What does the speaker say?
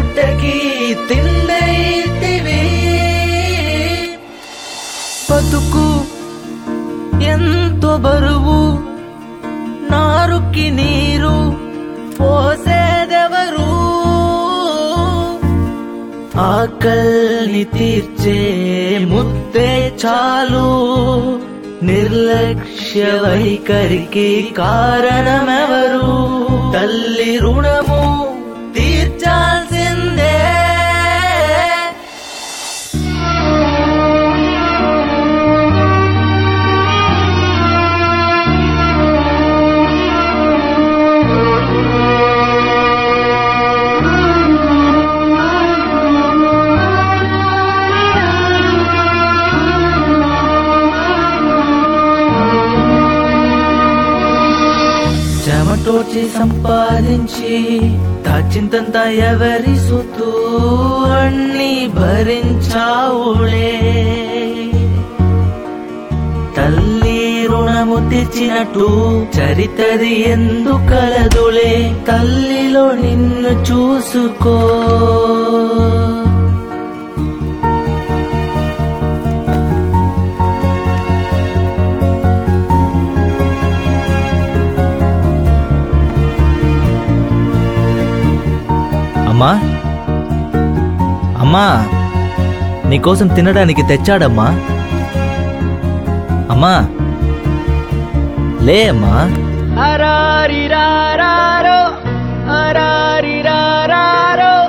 పుట్టకి తిండైతివి బతుకు ఎంతో బరువు నారుకి నీరు పోసేదెవరు ఆకల్ని తీర్చే ముద్దే చాలు నిర్లక్ష్య వైఖరికి కారణమెవరు తల్లి రుణము తీర్చాల్సిందే చెమటోచి సంపాదించి దాచింతంత ఎవరి సొత్తు అన్ని భరించావులే తల్లి రుణము తెచ్చినట్టు చరితది ఎందుకలదులే తల్లిలో నిన్ను చూసుకో అమ్మా అమ్మా నీకోసం తినడానికి తెచ్చాడమ్మా అమ్మా లే అమ్మా అరారిరారారో, అరారిరారారో,